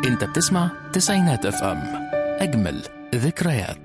انت بتسمع تسعينات اف ام اجمل ذكريات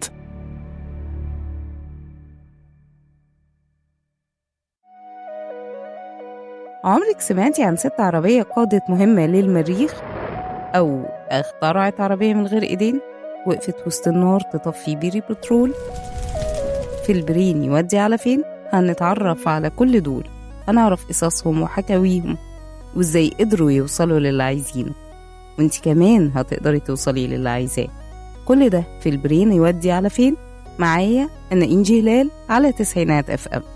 عمرك سمعتي عن ست عربية قادت مهمة للمريخ أو اخترعت عربية من غير إيدين وقفت وسط النار تطفي بيري بترول في البرين يودي على فين هنتعرف على كل دول هنعرف قصصهم وحكاويهم وازاي قدروا يوصلوا للي عايزينه وانت كمان هتقدري توصلي للي عايزاه كل ده في البرين يودي على فين معايا انا انجي هلال على تسعينات اف ام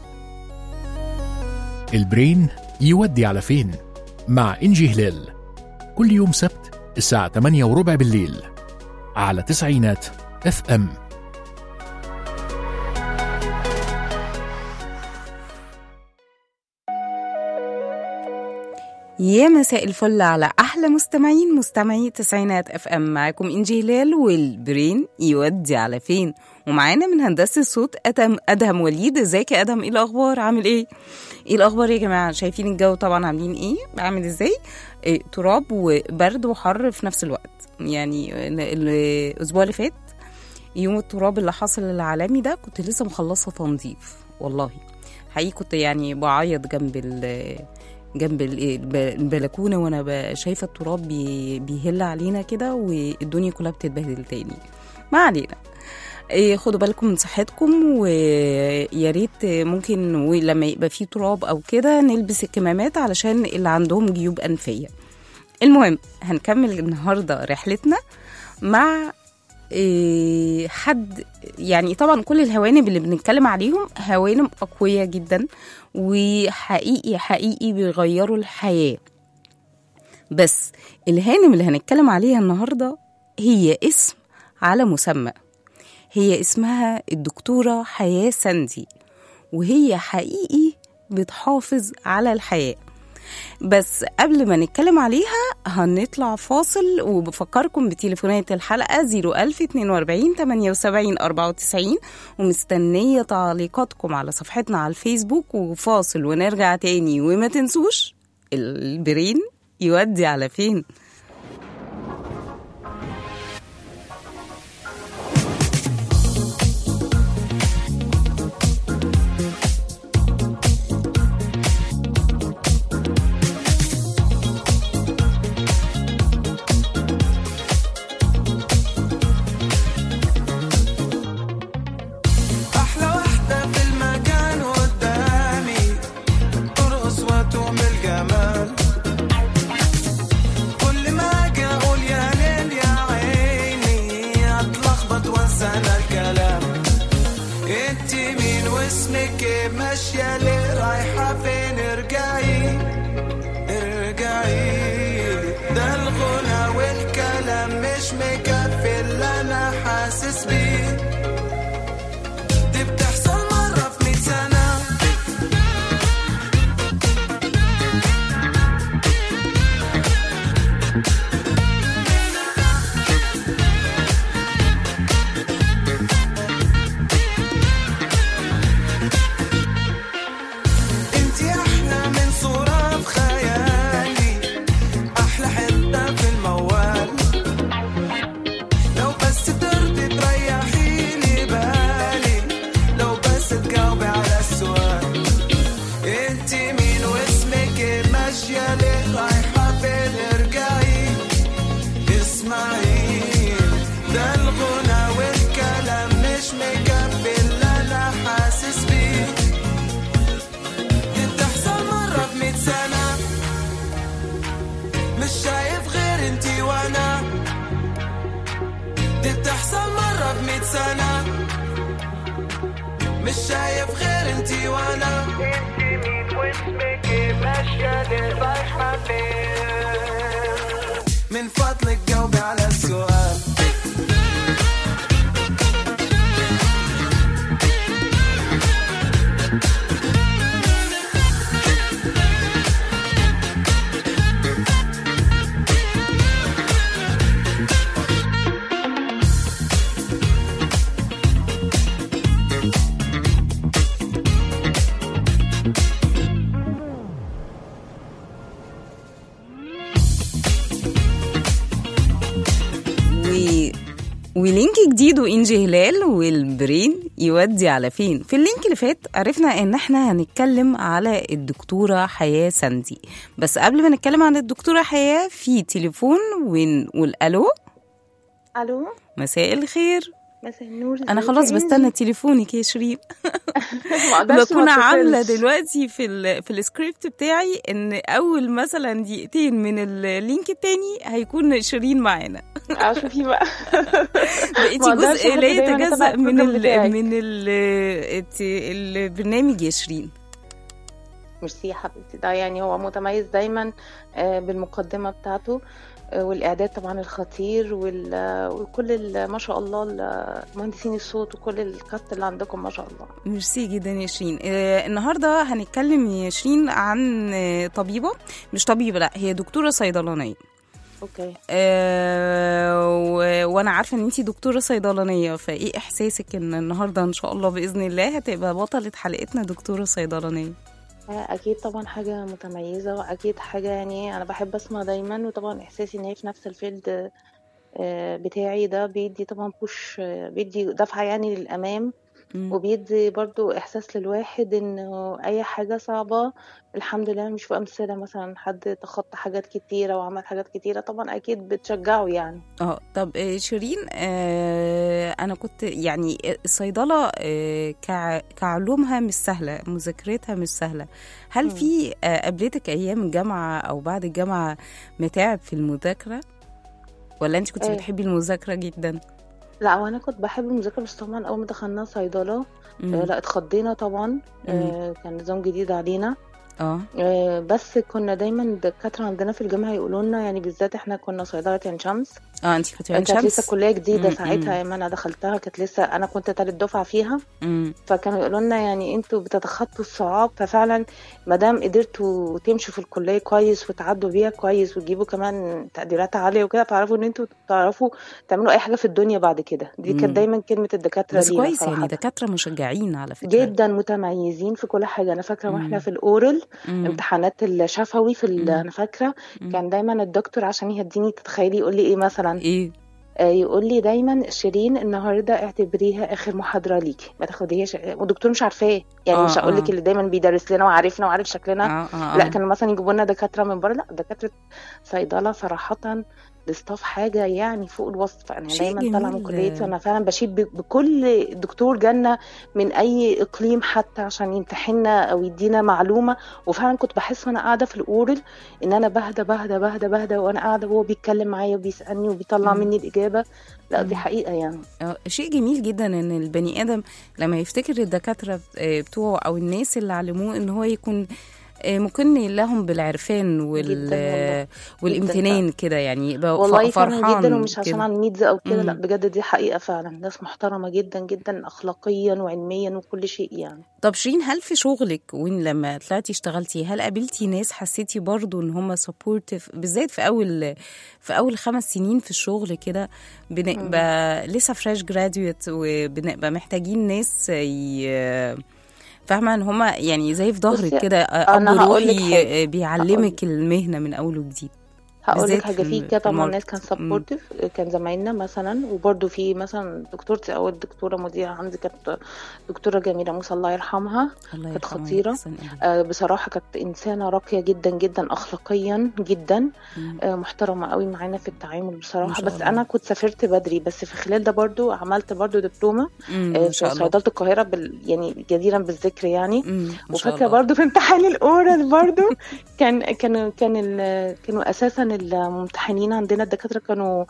البرين يودي على فين مع انجي هلال كل يوم سبت الساعة 8 وربع بالليل على تسعينات اف ام يا مساء الفل على احلى مستمعين مستمعي تسعينات اف ام معاكم انجي هلال والبرين يودي على فين ومعانا من هندسه الصوت ادهم ادهم وليد ازيك يا ادهم ايه الاخبار عامل ايه ايه الاخبار يا جماعه شايفين الجو طبعا عاملين ايه عامل ازاي إيه تراب وبرد وحر في نفس الوقت يعني ال- ال- الاسبوع اللي فات يوم التراب اللي حصل العالمي ده كنت لسه مخلصه تنظيف والله حقيقي كنت يعني بعيط جنب ال جنب ال- الب- البلكونه وانا ب- شايفه التراب بي- بيهل علينا كده والدنيا كلها بتتبهدل تاني ما علينا إيه، خدوا بالكم من صحتكم ويا ريت ممكن ولما يبقى في تراب او كده نلبس الكمامات علشان اللي عندهم جيوب انفيه المهم هنكمل النهارده رحلتنا مع إيه، حد يعني طبعا كل الهوانم اللي بنتكلم عليهم هوانم أقوياء جدا وحقيقي حقيقي بيغيروا الحياة بس الهانم اللي هنتكلم عليها النهاردة هي اسم على مسمى هي اسمها الدكتورة حياة سندي وهي حقيقي بتحافظ على الحياة بس قبل ما نتكلم عليها هنطلع فاصل وبفكركم بتليفونات الحلقة 01042 78 94 ومستنية تعليقاتكم على صفحتنا على الفيسبوك وفاصل ونرجع تاني وما تنسوش البرين يودي على فين أحلى واحدة في المكان قدامي ترقص وتعمل جمال كل ما أجي أقول يا ليل يا عيني أتلخبط وأنسى أنا الكلام أنت مين واسمك إيه ماشية ليه رايحة فين ارجعي ارجعي ده الغنى والكلام مش مكفي اللي أنا حاسس بيه دي بتحصل مرة في مية سنة انتي احلى من صورة في خيالي احلى حتة في الموال لو بس ترضي تريحيني بالي لو بس تجاوبي على السؤال انتي مين واسمك ايه ماشية ليه رايحة فين ارجعي اسمعي ده الغنى والكلام مش مكفي اللي انا حاسس بيه دي بتحصل مرة في مية سنة مش شايف غير انتي وانا دي بتحصل مرة في مية سنة مش شايف غير انتي وانا انتي مين واسمك ايه ماشية ليه رايحة فين من فضلك جاوبي على السؤال ولينك جديد وإنجي هلال والبرين يودي على فين في اللينك اللي فات عرفنا ان احنا هنتكلم على الدكتورة حياة سندي بس قبل ما نتكلم عن الدكتورة حياة في تليفون ونقول الو الو مساء الخير مساء النور انا ازيك خلاص يا بستنى تليفونك يا شيرين ما اقدرش بكون ما عامله اتصلش. دلوقتي في ال في السكريبت بتاعي ان اول مثلا دقيقتين من اللينك التاني هيكون شيرين معانا اه شوفي بقى بقيتي ما أقدرش جزء أحب لا دايماً يتجزأ أتابع من البروجرام ال بتاعك. من ال الت- البرنامج يا شيرين ميرسي يا حبيبتي ده يعني هو متميز دايما آه، بالمقدمه بتاعته آه، والاعداد طبعا الخطير وال- آه، وكل ال- ما شاء الله ال- مهندسين الصوت وكل الكاست اللي عندكم ما شاء الله ميرسي جدا يا شيرين آه النهارده هنتكلم يا شيرين عن آه، طبيبه مش طبيبه لا هي دكتوره صيدلانيه اوكي آه و- وانا عارفه ان انتي دكتوره صيدلانيه فايه احساسك ان النهارده ان شاء الله باذن الله هتبقى بطله حلقتنا دكتوره صيدلانيه آه، اكيد طبعا حاجه متميزه واكيد حاجه يعني انا بحب اسمع دايما وطبعا احساسي ان هي في نفس الفيلد آه، بتاعي ده بيدي طبعا بوش آه، بيدي دفعه يعني للامام مم. وبيدي برضو احساس للواحد انه اي حاجة صعبة الحمد لله مش في امثلة مثلا حد تخطى حاجات كتيرة وعمل حاجات كتيرة طبعا اكيد بتشجعه يعني اه طب آه، شيرين آه انا كنت يعني الصيدله آه كع- كعلومها مش سهله مذاكرتها مش سهله هل مم. في آه قابلتك ايام الجامعه او بعد الجامعه متاعب في المذاكره ولا انت كنت آه. بتحبي المذاكره جدا لا وانا كنت بحب المذاكرة بس طبعا اول ما دخلنا صيدلة مم. آه، لا اتخضينا طبعا آه، كان نظام جديد علينا اه آه، بس كنا دايما الدكاترة عندنا في الجامعة يقولوا لنا يعني بالذات احنا كنا صيدلة عين شمس اه انت كنت عين كانت لسه شمس كلية جديدة مم، ساعتها مم. ايام انا دخلتها كانت لسه انا كنت تالت دفعة فيها مم. فكانوا يقولوا لنا يعني انتوا بتتخطوا الصعاب ففعلا ما دام قدرتوا تمشوا في الكليه كويس وتعدوا بيها كويس وتجيبوا كمان تقديرات عاليه وكده فاعرفوا ان انتوا تعرفوا تعملوا اي حاجه في الدنيا بعد كده دي مم. كانت دايما كلمه الدكاتره بس لينا كويس يعني صراحة. دكاتره مشجعين على فكره جدا متميزين في كل حاجه انا فاكره واحنا مم. في الاورال مم. امتحانات الشفوي في ال- مم. انا فاكره مم. كان دايما الدكتور عشان يهديني تتخيلي يقول لي ايه مثلا ايه آه، يقول لي دايما شيرين النهارده اعتبريها اخر محاضره ليكي ما تاخديهاش والدكتور مش عارفاه يعني آه، مش هقول لك آه. اللي دايما بيدرس لنا وعارفنا وعارف شكلنا اه اه لا آه. كانوا مثلا يجيبوا لنا دكاتره من بره لا دكاتره صيدله صراحه الاستاف حاجه يعني فوق الوصف انا شيء دايما طالعه من جميل. كليتي وانا فعلا بشيد ب- بكل دكتور جالنا من اي اقليم حتى عشان يمتحننا او يدينا معلومه وفعلا كنت بحس وانا قاعده في الاورال ان انا بهدى بهدى بهدى بهدى وانا قاعده وهو بيتكلم معايا وبيسالني وبيطلع مم. مني الاجابه لا دي مم. حقيقه يعني آه، شيء جميل جدا ان البني ادم لما يفتكر الدكاتره آه، بتوعه او الناس اللي علموه ان هو يكون آه، مكن لهم بالعرفان وال جداً والله. والامتنان كده يعني يبقى ف- والله فعلا فرحان جدا ومش عشان كده. عن ميدز او كده لا مم. بجد دي حقيقه فعلا ناس محترمه جدا جدا اخلاقيا وعلميا وكل شيء يعني طب شيرين هل في شغلك وين لما طلعتي اشتغلتي هل قابلتي ناس حسيتي برضو ان هم سبورتيف بالذات في اول في اول خمس سنين في الشغل كده بنبقى لسه فريش جراديويت وبنبقى محتاجين ناس ي... فاهمه ان هم يعني زي في ظهرك بصي، كده أنا اب هقول لك روحي حاجة. بيعلمك المهنه من اول وجديد هقول بالذات لك حاجه في في ال- كده في طبعا الماركت. ناس كان مم. سبورتيف كان زمايلنا مثلا وبرده في مثلا دكتورتي او الدكتوره مديره عندي كانت دكتوره جميله موسى الله يرحمها الله كانت يرحمها خطيرة. ويحسن إليها. آه، بصراحه كانت انسانه راقيه جدا جدا اخلاقيا جدا مم. آه، محترمه قوي معانا في التعامل ما بصراحه شاء بس الله. انا كنت سافرت بدري بس في خلال ده برضو عملت برضو دبلومه مم، آه، ما في شاء الله صيدله القاهره بال... يعني جديرا بالذكر يعني مم، ما شاء وفاكره الله. برضو في امتحان الاورال برضو كان كانوا كان ال- كانوا اساسا الممتحنين عندنا الدكاتره كانوا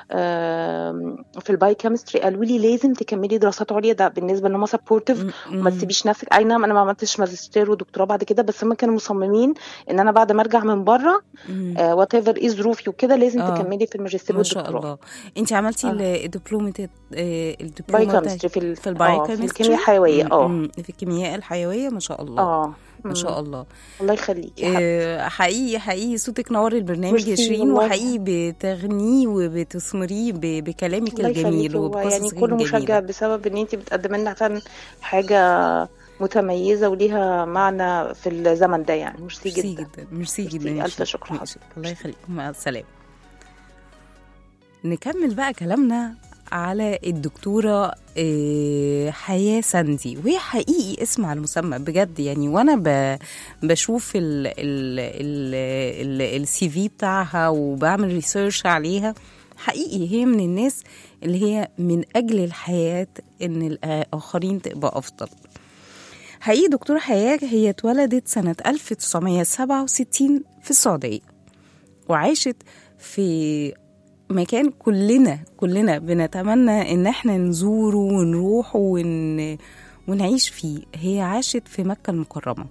آم، في الباي كيمستري قالوا لي لازم تكملي دراسات عليا ده بالنسبه ان هم سبورتيف مم، وما مم. تسيبيش نفسك اي نعم انا ما عملتش ماجستير ودكتوراه بعد كده بس هم كانوا مصممين ان انا بعد ما ارجع من بره مم. وات ايفر ايه ظروفي وكده لازم آه. تكملي في الماجستير ما شاء والدكتوراه الله انت عملتي آه. ال- الدبلومه آه، باي الدبلومه بتاعت- كيمستري في ال- في الباي آه، في كيمستري الكيمياء الحيويه اه مم، في الكيمياء الحيويه ما شاء الله اه ما شاء الله الله يخليكي يا حبيبتي. آه، حقيقي حقيقي صوتك نور البرنامج يا ميرسي شيرين والله. وحقيقي بتغنيه وبتثمريه ب- بكلامك الله الجميل يخليكي هو يعني وبقصصك كله مشجع الجميله بسبب ان انت بتقدمي لنا فعلا حاجه متميزه وليها معنى في الزمن ده يعني ميرسي ميرسي جدا جدا ميرسي ميرسي، جدا يا ألف شيرين. شكر ماشي. حضرتك. الله يخليكم مع السلامه نكمل بقى كلامنا على الدكتورة آه، حياة سندي وهي حقيقي اسم على المسمى بجد يعني وانا ب- بشوف السي في بتاعها وبعمل ريسيرش عليها حقيقي هي من الناس اللي هي من اجل الحياة ان الاخرين تبقى افضل حقيقي دكتورة حياة هي اتولدت سنة 1967 في السعودية وعاشت في مكان كلنا كلنا بنتمنى ان احنا نزوره ونروحه ون... ونعيش فيه هي عاشت في مكة المكرمة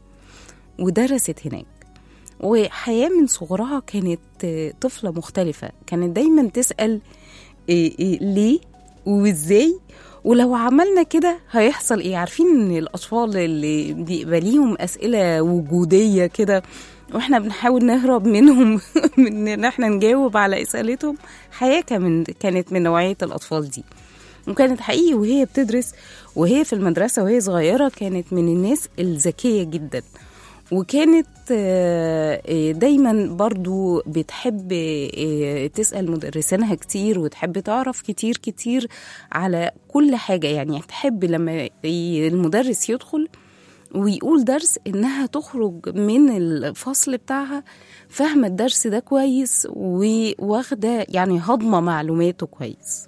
ودرست هناك وحياة من صغرها كانت آه، طفلة مختلفة كانت دايما تسأل إيه إيه ليه وازاي ولو عملنا كده هيحصل ايه عارفين ان الاطفال اللي بيبقى ليهم اسئله وجوديه كده واحنا بنحاول نهرب منهم من ان احنا نجاوب على اسئلتهم حياه كمان كانت من نوعيه الاطفال دي وكانت حقيقي وهي بتدرس وهي في المدرسه وهي صغيره كانت من الناس الذكيه جدا وكانت آه، آه، دايما برضو بتحب آه، تسأل مدرسينها كتير وتحب تعرف كتير كتير على كل حاجة يعني تحب لما ي- المدرس يدخل ويقول درس انها تخرج من الفصل بتاعها فاهمة الدرس ده كويس وواخدة يعني هضمة معلوماته كويس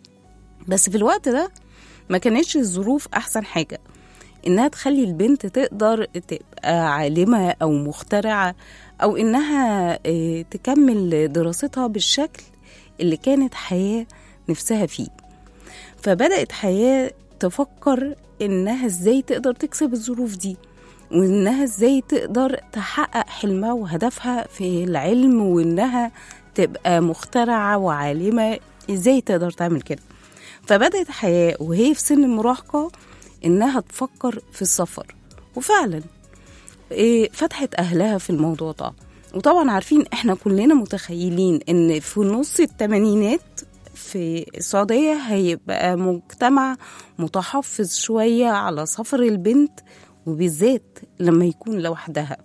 بس في الوقت ده ما كانتش الظروف احسن حاجة انها تخلي البنت تقدر تبقى عالمة او مخترعة او انها آه، تكمل دراستها بالشكل اللي كانت حياة نفسها فيه فبدأت حياة تفكر انها ازاي تقدر تكسب الظروف دي وانها ازاي تقدر تحقق حلمها وهدفها في العلم وانها تبقى مخترعة وعالمة ازاي تقدر تعمل كده فبدأت حياة وهي في سن المراهقة إنها تفكر في السفر وفعلا إيه، فتحت أهلها في الموضوع ده وطبعا عارفين احنا كلنا متخيلين ان في نص الثمانينات في السعودية هيبقى مجتمع متحفظ شوية على سفر البنت وبالذات لما يكون لوحدها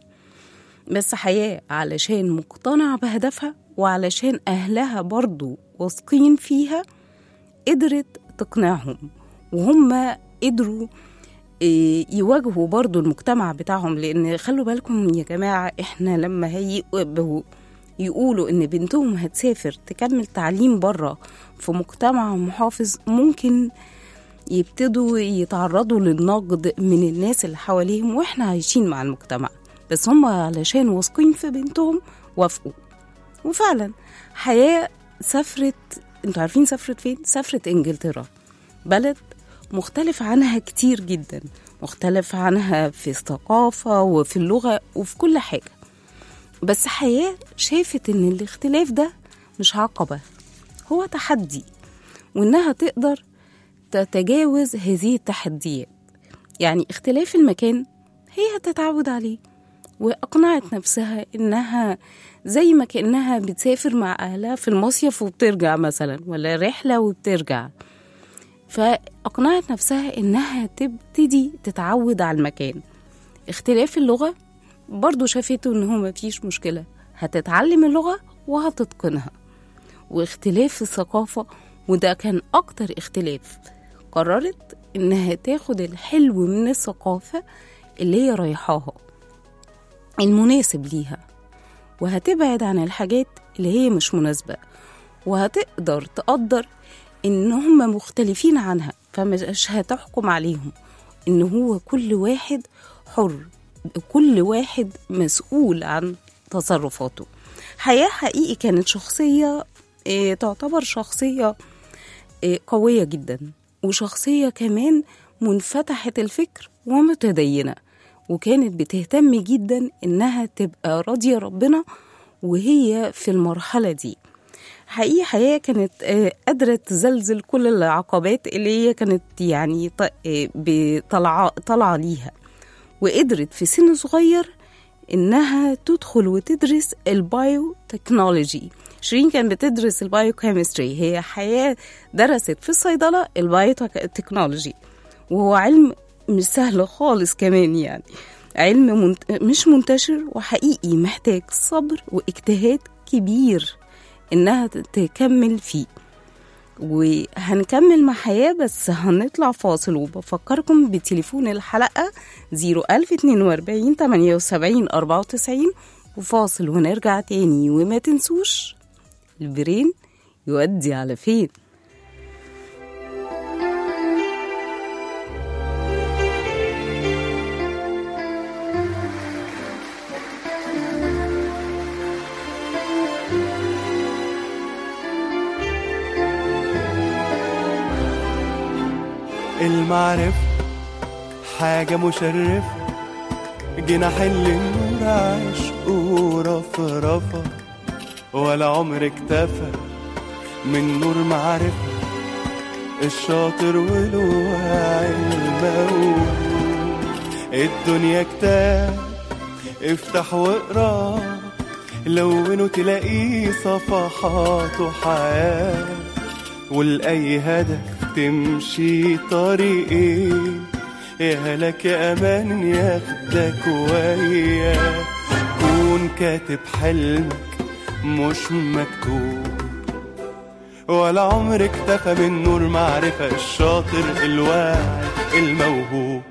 بس حياة علشان مقتنعة بهدفها وعلشان أهلها برضو واثقين فيها قدرت تقنعهم وهم قدروا إيه، يواجهوا برضو المجتمع بتاعهم لان خلوا بالكم يا جماعة احنا لما هيبقوا يقولوا ان بنتهم هتسافر تكمل تعليم بره في مجتمع محافظ ممكن يبتدوا يتعرضوا للنقد من الناس اللي حواليهم واحنا عايشين مع المجتمع بس هم علشان واثقين في بنتهم وافقوا وفعلا حياة سافرت انتوا عارفين سافرت فين؟ سافرت انجلترا بلد مختلف عنها كتير جدا مختلف عنها في الثقافة وفي اللغة وفي كل حاجة بس حياة شافت ان الاختلاف ده مش عقبة هو تحدي وانها تقدر تتجاوز هذه التحديات يعني اختلاف المكان هي هتتعود عليه وأقنعت نفسها إنها زي ما كأنها بتسافر مع أهلها في المصيف وبترجع مثلا ولا رحلة وبترجع فأقنعت نفسها إنها تبتدي تتعود على المكان اختلاف اللغة برضو شافته إن هو مفيش مشكلة هتتعلم اللغة وهتتقنها واختلاف الثقافة وده كان أكتر اختلاف قررت إنها تاخد الحلو من الثقافة اللي هي رايحاها المناسب ليها وهتبعد عن الحاجات اللي هي مش مناسبة وهتقدر تقدر إن هم مختلفين عنها فمش هتحكم عليهم إن هو كل واحد حر كل واحد مسؤول عن تصرفاته حياة حقيقي كانت شخصية إيه، تعتبر شخصية إيه، قوية جدا وشخصية كمان منفتحة الفكر ومتدينة وكانت بتهتم جدا إنها تبقى راضية ربنا وهي في المرحلة دي حقيقي حياة كانت آه، قادرة تزلزل كل العقبات اللي هي كانت يعني ط- آه، بطلع طالعة ليها وقدرت في سن صغير إنها تدخل وتدرس البايو تكنولوجي شيرين كانت بتدرس البايو كيمستري هي حياة درست في الصيدلة البايو تكنولوجي وهو علم مش سهل خالص كمان يعني علم منت... مش منتشر وحقيقي محتاج صبر واجتهاد كبير إنها ت- تكمل فيه وهنكمل مع حياة بس هنطلع فاصل وبفكركم بتليفون الحلقة 01042 78 94 وفاصل ونرجع تاني وما تنسوش البرين يودي على فين المعرفة حاجة مشرفة جناح النور عشق ورفرفة ولا عمر اكتفى من نور معرفة الشاطر والواعي الموهوب الدنيا كتاب افتح واقرا لونه تلاقيه صفحات وحياه ولأي هدف تمشي طريقين يا هلك يا أمان ياخدك وياه كون كاتب حلمك مش مكتوب ولا عمر اكتفى من نور معرفة الشاطر الواعي الموهوب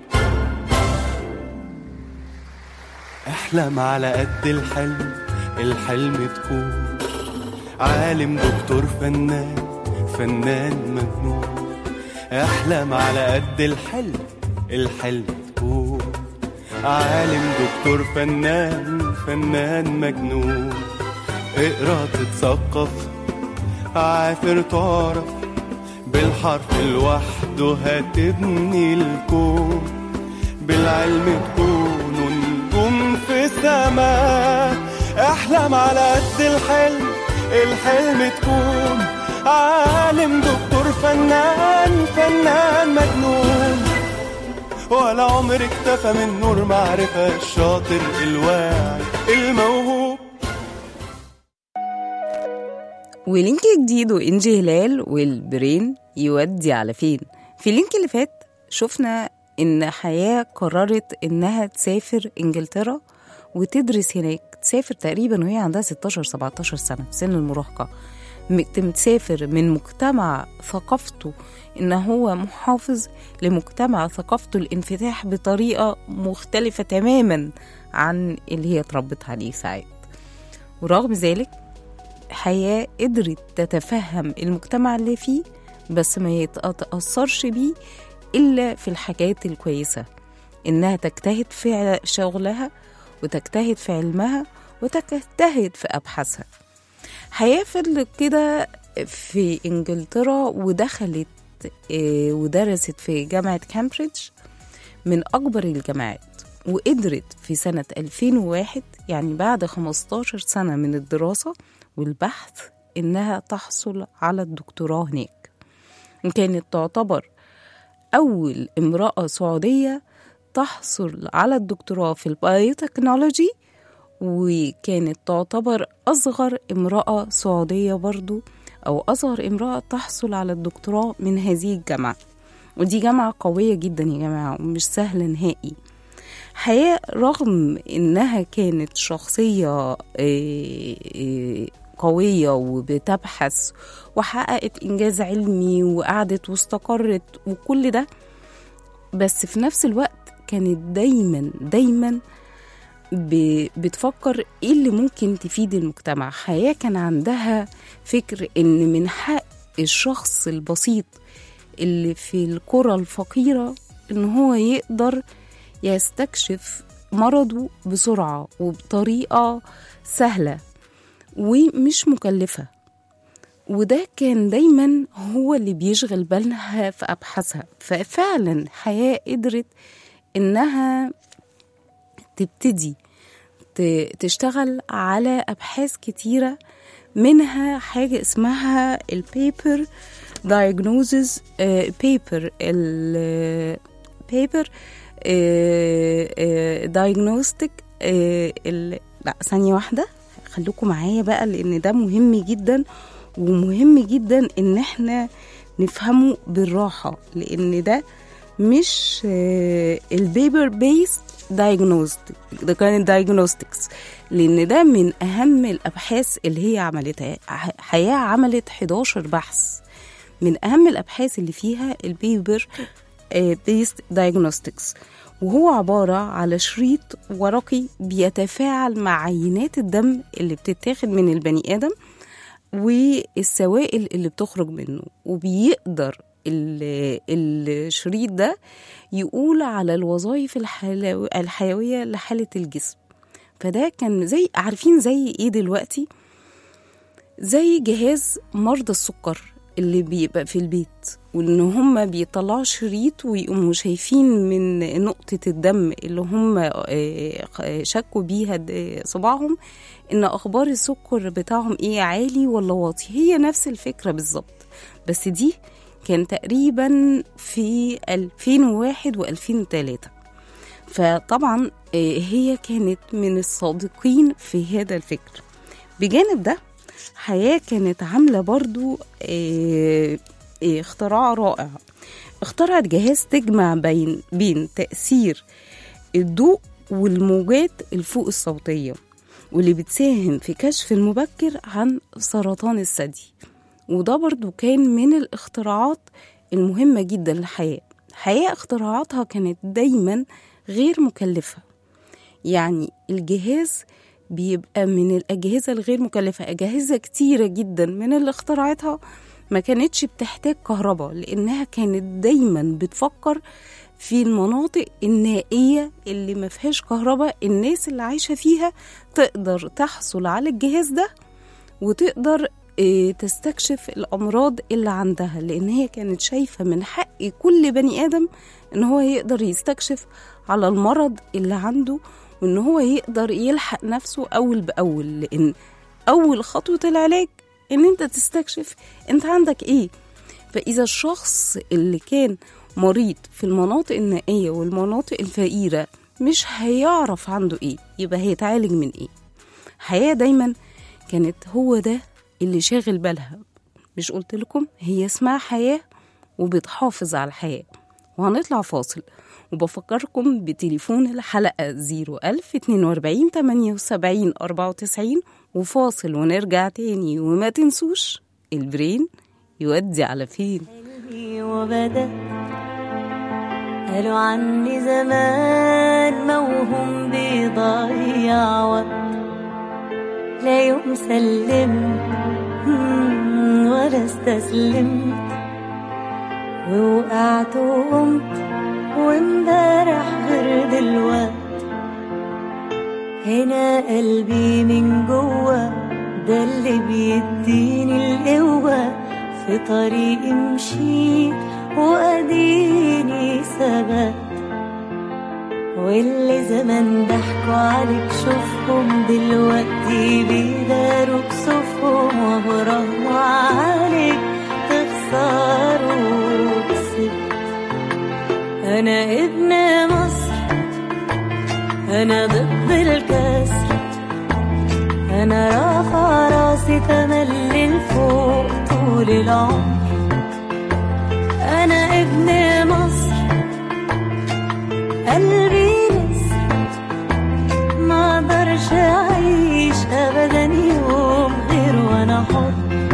احلم على قد الحلم الحلم تكون عالم دكتور فنان فنان مجنون احلم على قد الحلم الحلم تكون عالم دكتور فنان فنان مجنون اقرا تتثقف عافر تعرف بالحرف لوحده هتبني الكون بالعلم تكونوا نجوم في السماء احلم على قد الحلم الحلم تكون عالم دكتور فنان فنان مجنون ولا عمر اكتفى من نور معرفة الشاطر الواعي الموهوب ولينك جديد وإنجي هلال والبرين يودي على فين في اللينك اللي فات شفنا إن حياة قررت إنها تسافر إنجلترا وتدرس هناك تسافر تقريبا وهي عندها 16 17 سنة في سن المراهقة م- تسافر من مجتمع ثقافته إن هو محافظ لمجتمع ثقافته الانفتاح بطريقة مختلفة تماما عن اللي هي اتربت عليه ساعات ورغم ذلك حياة قدرت تتفهم المجتمع اللي فيه بس ما يتأثرش بيه إلا في الحاجات الكويسة إنها تجتهد في شغلها وتجتهد في علمها وتجتهد في أبحاثها حياة فضلت كده في إنجلترا ودخلت آه، ودرست في جامعة كامبريدج من أكبر الجامعات وقدرت في سنة 2001 يعني بعد 15 سنة من الدراسة والبحث إنها تحصل على الدكتوراه هناك وكانت تعتبر أول امرأة سعودية تحصل على الدكتوراه في البايوتكنولوجي وكانت تعتبر أصغر امرأة سعودية برضو أو أصغر امرأة تحصل على الدكتوراه من هذه الجامعة ودي جامعة قوية جدا يا جماعة ومش سهلة نهائي حياة رغم إنها كانت شخصية آه، آه، قوية وبتبحث وحققت إنجاز علمي وقعدت واستقرت وكل ده بس في نفس الوقت كانت دايما دايما ب- بتفكر ايه اللي ممكن تفيد المجتمع حياة كان عندها فكر ان من حق الشخص البسيط اللي في القرى الفقيرة ان هو يقدر يستكشف مرضه بسرعة وبطريقة سهلة ومش مكلفة وده كان دايما هو اللي بيشغل بالها في أبحاثها ففعلا حياة قدرت إنها تبتدي ت- تشتغل على أبحاث كتيرة منها حاجة اسمها البيبر diagnosis بيبر البيبر diagnostic آه، ال- لا ثانية واحدة خليكم معايا بقى لأن ده مهم جدا ومهم جدا إن احنا نفهمه بالراحة لأن ده مش البيبر بيست دايجنوستيك ده كان دايجنوستكس لان ده من اهم الابحاث اللي هي عملتها ح- حياه عملت 11 بحث من أهم الأبحاث اللي فيها البيبر بيست دايجنوستكس وهو عبارة على شريط ورقي بيتفاعل مع عينات الدم اللي بتتاخد من البني آدم والسوائل اللي بتخرج منه وبيقدر ال- الشريط ده يقول على الوظائف الحلو- الحيوية لحالة الجسم فده كان زي عارفين زي ايه دلوقتي زي جهاز مرضى السكر اللي بيبقى في البيت وان هم بيطلعوا شريط ويقوموا شايفين من نقطة الدم اللي هم آه، شكوا بيها د- صباعهم ان اخبار السكر بتاعهم ايه عالي ولا واطي هي نفس الفكرة بالظبط بس دي كان تقريبا في 2001 و2003 فطبعا آه، هي كانت من الصادقين في هذا الفكر بجانب ده حياة كانت عاملة برضو آه، آه، اختراع رائع اخترعت جهاز تجمع بين بين تأثير الضوء والموجات الفوق الصوتية واللي بتساهم في كشف المبكر عن سرطان الثدي وده برضو كان من الاختراعات المهمة جدا للحياة حياة اختراعاتها كانت دايما غير مكلفة يعني الجهاز بيبقى من الأجهزة الغير مكلفة أجهزة كتيرة جدا من اللي اخترعتها ما كانتش بتحتاج كهرباء لأنها كانت دايما بتفكر في المناطق النائية اللي ما فيهاش كهرباء الناس اللي عايشة فيها تقدر تحصل على الجهاز ده وتقدر آه، تستكشف الأمراض اللي عندها لأن هي كانت شايفة من حق كل بني آدم إن هو يقدر يستكشف على المرض اللي عنده وإن هو يقدر يلحق نفسه أول بأول لأن أول خطوة العلاج إن أنت تستكشف أنت عندك إيه فإذا الشخص اللي كان مريض في المناطق النائية والمناطق الفقيرة مش هيعرف عنده إيه يبقى هيتعالج من إيه حياة دايما كانت هو ده اللي شاغل بالها مش قلت لكم هي اسمها حياة وبتحافظ على الحياة وهنطلع فاصل وبفكركم بتليفون الحلقة 01000 42 78 94 وفاصل ونرجع تاني وما تنسوش البرين يودي على فين قلبي وبدا قالوا عني زمان موهوم بيضيع وقت لا يوم سلمت مم، ولا استسلمت ووقعت وقمت وامبارح غير دلوقت هنا قلبي من جوه ده اللي بيديني القوة في طريقي مشيت وأديني ثبت واللي زمان ضحكوا عليك شوفهم دلوقتي بيداروا كسوفهم وبرغم عليك تخسروا كسبت أنا ابن مصر أنا ضد الكسر أنا رافع راسي تملي لفوق طول العمر أنا ابن مصر قلبي نسر ما اقدرش أعيش أبدا يوم غير وأنا حر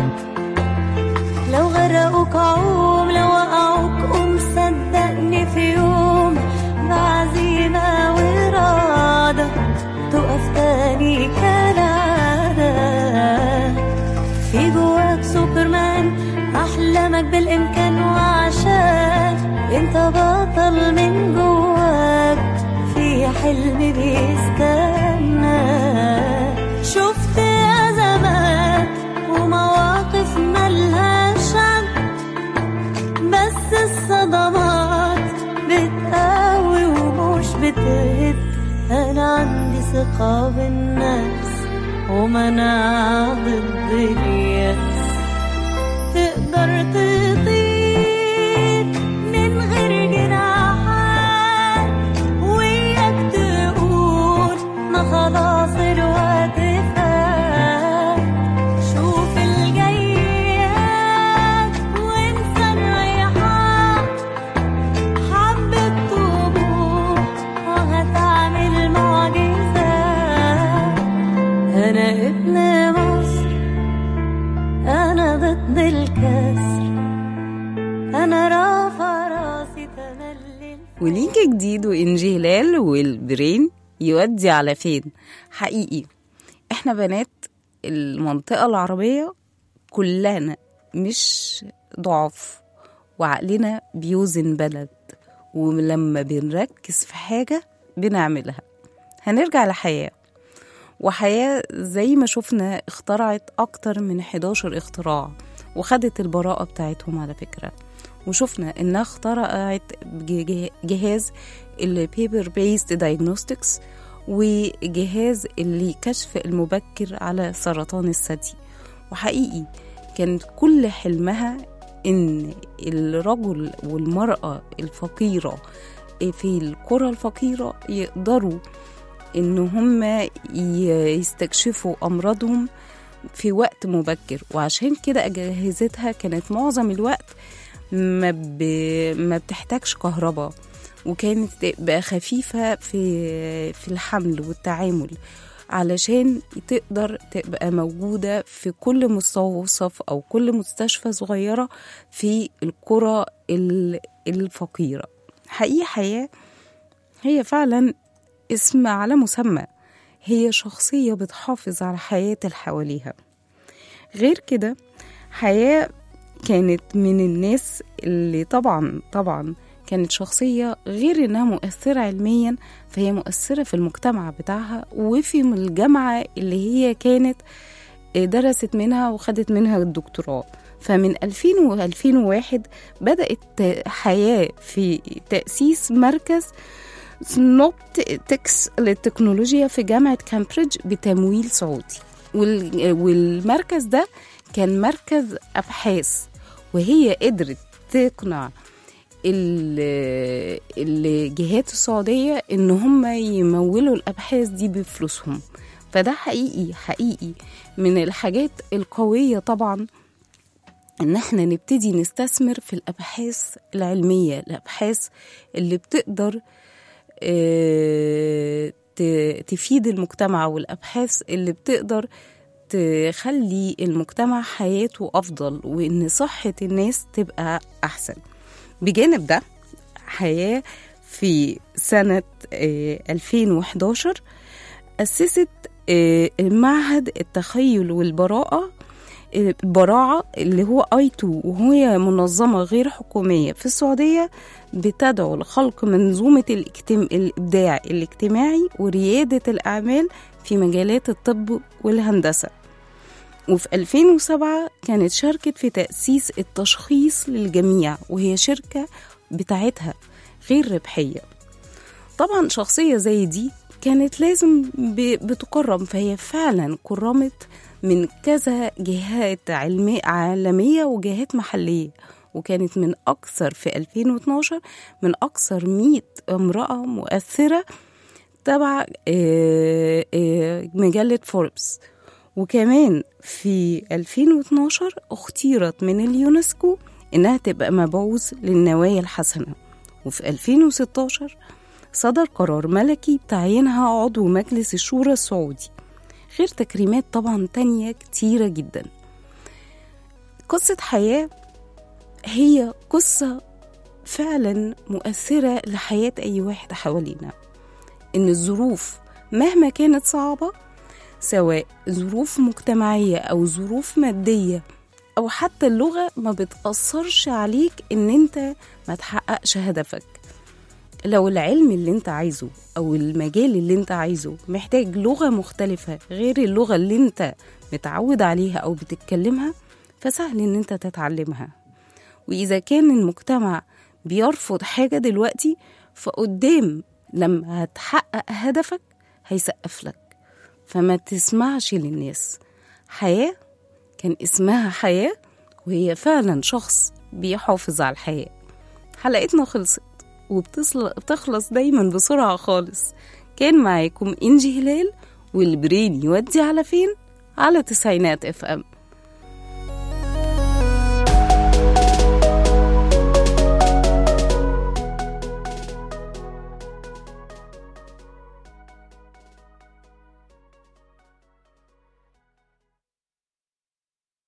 لو غرقوك عوم لو وقعوك قوم صدقني في يوم بعزيمة وإرادة تقف تاني كالعادة في جواك سوبرمان أحلامك بالإمكان وعشان انت بطل من جواك في حلم بيستنى شفت أزمات ومواقف ملهاش عد بس الصدمات بتقوي ومش بتهد انا عندي ثقة بالنفس ومناعة ضد اليأس تقدر تطير من غير جناحات وياك تقول ما خلاص الوقت فات شوف الجيات وانسى الريحان حبة طموح وهتعمل معجزات أنا ابن مصر أنا ضد الكسر ولينك جديد وإنجي هلال والبرين يودي على فين حقيقي احنا بنات المنطقة العربية كلنا مش ضعف وعقلنا بيوزن بلد ولما بنركز في حاجة بنعملها هنرجع لحياة وحياة زي ما شفنا اخترعت أكتر من 11 اختراع وخدت البراءة بتاعتهم على فكرة وشفنا إنها اخترعت جه- جهاز البيبر بيست دايجنوستكس وجهاز اللي كشف المبكر على سرطان الثدي وحقيقي كان كل حلمها إن الرجل والمرأة الفقيرة في القرى الفقيرة يقدروا إن هم ي- يستكشفوا أمراضهم في وقت مبكر وعشان كده أجهزتها كانت معظم الوقت ما, ب... ما بتحتاجش كهرباء وكانت تبقى خفيفة في في الحمل والتعامل علشان تقدر تبقى موجودة في كل مستوصف أو كل مستشفى صغيرة في القرى ال- الفقيرة حقيقة حياة هي فعلا اسم على مسمى هي شخصية بتحافظ على حياة اللي حواليها غير كده حياة كانت من الناس اللي طبعا طبعا كانت شخصية غير إنها مؤثرة علميا فهي مؤثرة في المجتمع بتاعها وفي الجامعة اللي هي كانت درست منها وخدت منها الدكتوراه فمن 2000 و 2001 بدأت حياة في تأسيس مركز سنوبتكس للتكنولوجيا في جامعة كامبريدج بتمويل سعودي وال- والمركز ده كان مركز أبحاث وهي قدرت تقنع ال- الجهات السعودية إن هم يمولوا الأبحاث دي بفلوسهم فده حقيقي حقيقي من الحاجات القوية طبعا إن احنا نبتدي نستثمر في الأبحاث العلمية الأبحاث اللي بتقدر آه، ت- تفيد المجتمع والأبحاث اللي بتقدر تخلي المجتمع حياته أفضل وإن صحة الناس تبقى أحسن بجانب ده حياة في سنة آه، 2011 أسست آه، معهد التخيل والبراءة آه، البراعة اللي هو اي 2 وهي منظمة غير حكومية في السعودية بتدعو لخلق منظومة الاجتم... الإبداع الاجتماعي وريادة الأعمال في مجالات الطب والهندسة وفي 2007 كانت شاركت في تأسيس التشخيص للجميع وهي شركة بتاعتها غير ربحية طبعا شخصية زي دي كانت لازم ب- بتكرم فهي فعلا كرمت من كذا جهات علمية عالمية وجهات محلية وكانت من أكثر في 2012 من أكثر 100 امرأة مؤثرة تبع آه، آه، مجلة فوربس وكمان في 2012 اختيرت من اليونسكو إنها تبقى مبعوث للنوايا الحسنة وفي 2016 صدر قرار ملكي بتعيينها عضو مجلس الشورى السعودي غير تكريمات طبعا تانية كتيرة جدا قصة حياة هي قصة فعلا مؤثرة لحياة أي واحد حوالينا إن الظروف مهما كانت صعبة سواء ظروف مجتمعية أو ظروف مادية أو حتى اللغة ما بتأثرش عليك إن أنت ما تحققش هدفك لو العلم اللي انت عايزه او المجال اللي انت عايزه محتاج لغة مختلفة غير اللغة اللي انت متعود عليها او بتتكلمها فسهل ان انت تتعلمها واذا كان المجتمع بيرفض حاجة دلوقتي فقدام لما هتحقق هدفك هيسقف لك فما تسمعش للناس حياة كان اسمها حياة وهي فعلا شخص بيحافظ على الحياة حلقتنا خلصت وبتخلص دايما بسرعة خالص كان معاكم إنجي هلال والبرين يودي على فين؟ على تسعينات اف ام